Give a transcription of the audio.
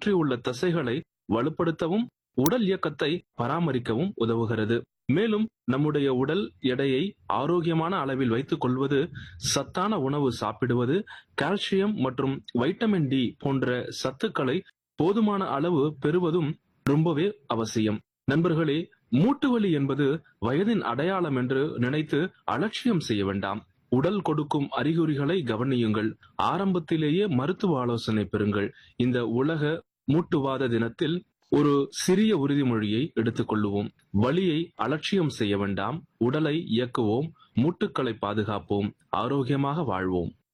சுற்றியுள்ள தசைகளை வலுப்படுத்தவும் உடல் இயக்கத்தை பராமரிக்கவும் உதவுகிறது மேலும் நம்முடைய உடல் எடையை ஆரோக்கியமான அளவில் வைத்துக் கொள்வது சத்தான உணவு சாப்பிடுவது கால்சியம் மற்றும் வைட்டமின் டி போன்ற சத்துக்களை போதுமான அளவு பெறுவதும் ரொம்பவே அவசியம் நண்பர்களே மூட்டு வலி என்பது வயதின் அடையாளம் என்று நினைத்து அலட்சியம் செய்ய வேண்டாம் உடல் கொடுக்கும் அறிகுறிகளை கவனியுங்கள் ஆரம்பத்திலேயே மருத்துவ ஆலோசனை பெறுங்கள் இந்த உலக மூட்டுவாத தினத்தில் ஒரு சிறிய உறுதிமொழியை எடுத்துக்கொள்ளுவோம் வலியை அலட்சியம் செய்ய வேண்டாம் உடலை இயக்குவோம் மூட்டுக்களை பாதுகாப்போம் ஆரோக்கியமாக வாழ்வோம்